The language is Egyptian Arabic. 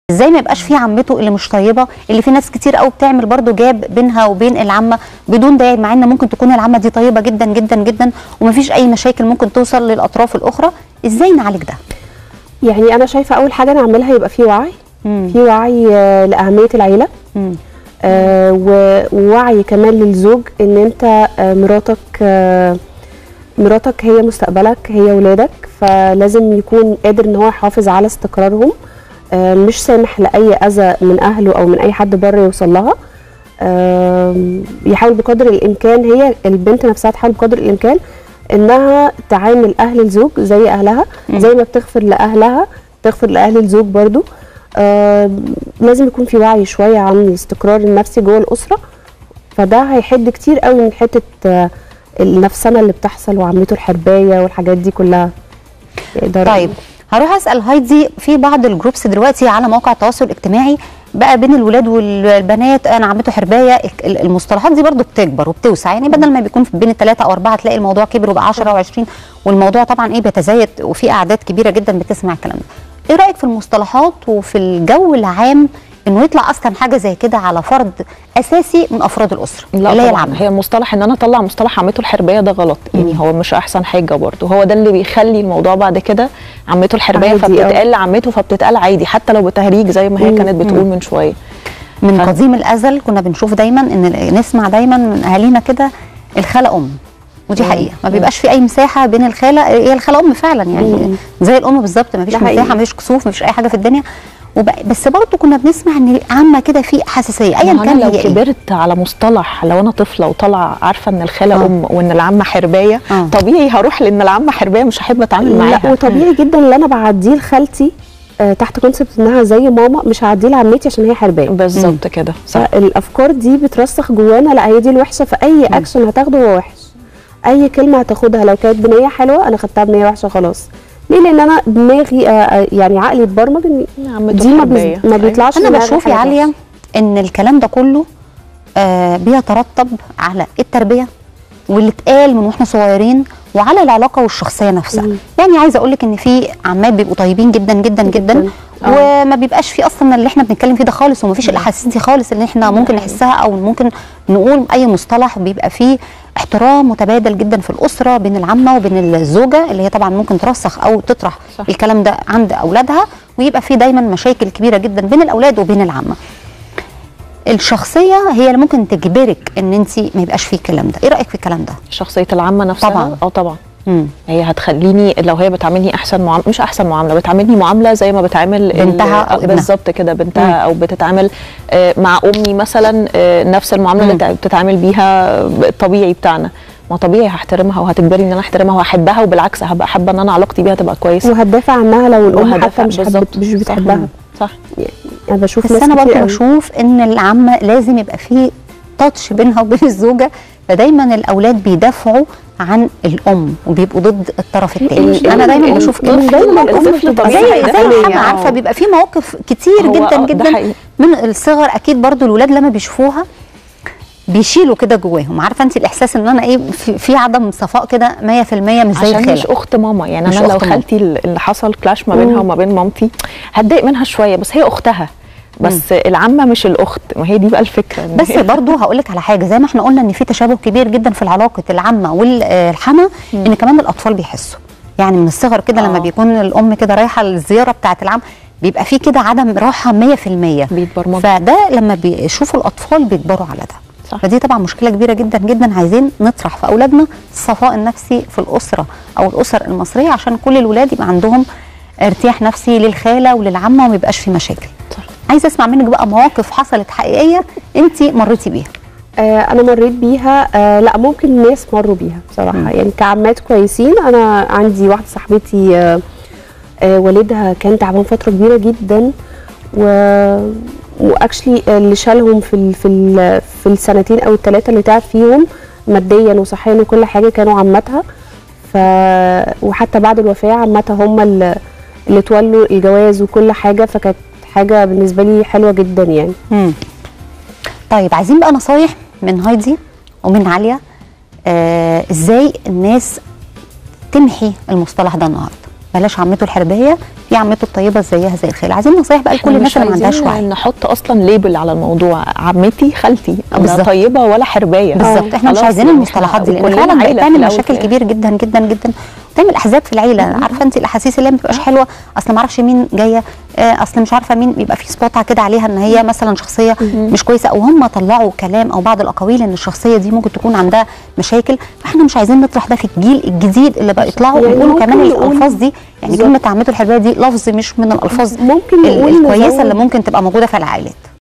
ازاي ما يبقاش في عمته اللي مش طيبه اللي في ناس كتير قوي بتعمل برضو جاب بينها وبين العمه بدون داعي مع ان ممكن تكون العمه دي طيبه جدا جدا جدا ومفيش اي مشاكل ممكن توصل للاطراف الاخرى ازاي نعالج ده يعني انا شايفه اول حاجه نعملها يبقى في وعي مم. في وعي آه، لاهميه العيله مم. آه، و- ووعي كمان للزوج ان انت آه، مراتك آه، مراتك هي مستقبلك هي ولادك فلازم يكون قادر ان هو يحافظ على استقرارهم آه، مش سامح لاي اذى من اهله او من اي حد بره يوصل لها آم، يحاول بقدر الامكان هي البنت نفسها تحاول بقدر الامكان انها تعامل اهل الزوج زي اهلها زي ما بتغفر لاهلها تغفر لاهل الزوج برضو آم، لازم يكون في وعي شويه عن الاستقرار النفسي جوه الاسره فده هيحد كتير قوي من حته آه، النفسنه اللي بتحصل وعمته الحربايه والحاجات دي كلها يقدر طيب هروح اسال هايدي في بعض الجروبس دلوقتي على مواقع التواصل الاجتماعي بقى بين الولاد والبنات انا عمته حربايه ال- المصطلحات دي برضو بتكبر وبتوسع يعني بدل ما بيكون بين الثلاثه او اربعه تلاقي الموضوع كبر وبقى 10 و20 والموضوع طبعا ايه بيتزايد وفي اعداد كبيره جدا بتسمع الكلام ده ايه رايك في المصطلحات وفي الجو العام انه يطلع اصلا حاجه زي كده على فرد اساسي من افراد الاسره لا اللي هي طبعا العمه هي مصطلح ان انا اطلع مصطلح عمته الحربيه ده غلط يعني هو مش احسن حاجه برضه هو ده اللي بيخلي الموضوع بعد كده عمته الحربيه عادي فبتتقال عمته فبتتقال عادي حتى لو بتهريج زي ما هي مم. كانت بتقول من شويه من ف- قديم الازل كنا بنشوف دايما ان نسمع دايما من اهالينا كده الخاله ام ودي حقيقه ما بيبقاش في اي مساحه بين الخاله هي الخاله ام فعلا يعني زي الام بالظبط ما فيش ده حقيقي. مساحه ما فيش كسوف ما فيش اي حاجه في الدنيا وب... بس برضه كنا بنسمع ان العامه كده في حساسيه ايا ما كان انا لو هي إيه. كبرت على مصطلح لو انا طفله وطالعه عارفه ان الخاله آه. ام وان العمه حربيه آه. طبيعي هروح لان العمه حربيه مش هحب اتعامل معاها لا وطبيعي جدا ان انا بعديه لخالتي آه، تحت كونسبت انها زي ماما مش هعديه لعمتي عشان هي حربايه بالظبط كده صح فالافكار دي بترسخ جوانا لا هي دي الوحشه فاي اكشن هتاخده هو وحش اي كلمه هتاخدها لو كانت بنيه حلوه انا خدتها بنيه وحشه خلاص ليه لان انا دماغي آه، آه، يعني عقلي اتبرمج ان عمته دي ما, الحربية. بيز... ما بيطلعش انا منها بشوف حاجة يا عاليه وحشة. ان الكلام ده كله آه بيترتب على التربيه واللي اتقال من واحنا صغيرين وعلى العلاقه والشخصيه نفسها مم. يعني عايزه اقول لك ان في عمات بيبقوا طيبين جدا جدا جدا, جداً. وما بيبقاش في اصلا اللي احنا بنتكلم فيه ده خالص ومفيش الاحاسيس دي خالص اللي احنا ممكن نحسها او ممكن نقول اي مصطلح بيبقى فيه احترام متبادل جدا في الاسره بين العمه وبين الزوجه اللي هي طبعا ممكن ترسخ او تطرح صح. الكلام ده عند اولادها ويبقى في دايما مشاكل كبيره جدا بين الاولاد وبين العمه الشخصيه هي اللي ممكن تجبرك ان انت ما يبقاش فيه الكلام ده ايه رايك في الكلام ده شخصيه العمه نفسها طبعاً. اه طبعا مم. هي هتخليني لو هي بتعاملني احسن معامله مش احسن معامله بتعاملني معامله زي ما بتعامل ال- بنتها أو ابنها. بالظبط كده بنتها مم. او بتتعامل آه، مع امي مثلا آه، نفس المعامله اللي مم. بتع- بتتعامل بيها الطبيعي بتاعنا ما طبيعي هحترمها وهتجبرني ان انا احترمها واحبها وبالعكس هبقى حابه ان انا علاقتي بيها تبقى كويسه وهتدافع عنها لو الام وهدافع حتى مش حب... بالظبط. مش صح. بتحبها صح انا بشوف بس ناس انا كتير برضه قوي. بشوف ان العمه لازم يبقى فيه تاتش بينها وبين الزوجه فدايما الاولاد بيدافعوا عن الام وبيبقوا ضد الطرف الثاني ال- انا دايما ال- بشوف كده مش دايما الام الطفل بتبقى طبيعي زي هيدافع زي عنها. الحما عارفه بيبقى في مواقف كتير هو جدا آه، ده جدا حقيقي. من الصغر اكيد برضو الولاد لما بيشوفوها بيشيلوا كده جواهم عارفه انت الاحساس ان انا ايه في, في عدم صفاء كده 100% مش زي عشان مش الخاله اخت ماما يعني مش انا لو أخت ماما. خالتي اللي حصل كلاش ما بينها وما بين مامتي هتضايق منها شويه بس هي اختها بس العمه مش الاخت ما هي دي بقى الفكره إن بس هي- برضو هقول لك على حاجه زي ما احنا قلنا ان في تشابه كبير جدا في العلاقه العمه والحما ان كمان الاطفال بيحسوا يعني من الصغر كده لما آه. بيكون الام كده رايحه الزياره بتاعه العم بيبقى في كده عدم راحه 100% بيتبرمجوا. فده لما بيشوفوا الاطفال بيكبروا على ده صح. فدي طبعا مشكله كبيره جدا جدا عايزين نطرح في اولادنا الصفاء النفسي في الاسره او الاسر المصريه عشان كل الولاد يبقى عندهم ارتياح نفسي للخاله وللعمه وما يبقاش في مشاكل صح. عايزه اسمع منك بقى مواقف حصلت حقيقيه انت مريتي بيها آه انا مريت بيها آه لا ممكن ناس مروا بيها بصراحه مم. يعني كعمات كويسين انا عندي واحده صاحبتي آه آه والدها كان تعبان فتره كبيره جدا و واكشلي اللي شالهم في ال في ال في السنتين او الثلاثه اللي تعب فيهم ماديا وصحيا وكل حاجه كانوا عمتها ف وحتى بعد الوفاه عمتها هم اللي اللي تولوا الجواز وكل حاجه فكانت حاجه بالنسبه لي حلوه جدا يعني مم. طيب عايزين بقى نصايح من هايدي ومن عليا آه ازاي الناس تمحي المصطلح ده النهارده بلاش عمته الحربيه دي عمته الطيبه زيها زي الخال عايزين نصايح بقى لكل إحنا الناس مش اللي ما عندهاش عايزين وعي نحط اصلا ليبل على الموضوع عمتي خالتي لا بالظبط. طيبه ولا حربايه بالظبط احنا مش خلاص عايزين يعني المصطلحات دي إحنا لان كلنا فعلا بقت عيلة في تعمل الأول مشاكل وفي كبير جدا جدا جدا تعمل احزاب في العيله عارفه انت الاحاسيس اللي هي ما بتبقاش حلوه اصل ما اعرفش مين جايه آه، اصل مش عارفه مين بيبقى في سبوت كده عليها ان هي مثلا شخصيه مش كويسه او هم طلعوا كلام او بعض الاقاويل ان الشخصيه دي ممكن تكون عندها مشاكل فاحنا مش عايزين نطرح ده في الجيل الجديد اللي بقى يطلعوا يعني ويقولوا ممكن كمان نقول- الالفاظ دي يعني بالظبط. كلمه عمته الحربايه دي لفظ مش من الالفاظ ممكن ال- نقول الكويسه نزود- اللي ممكن تبقى موجوده في العائلات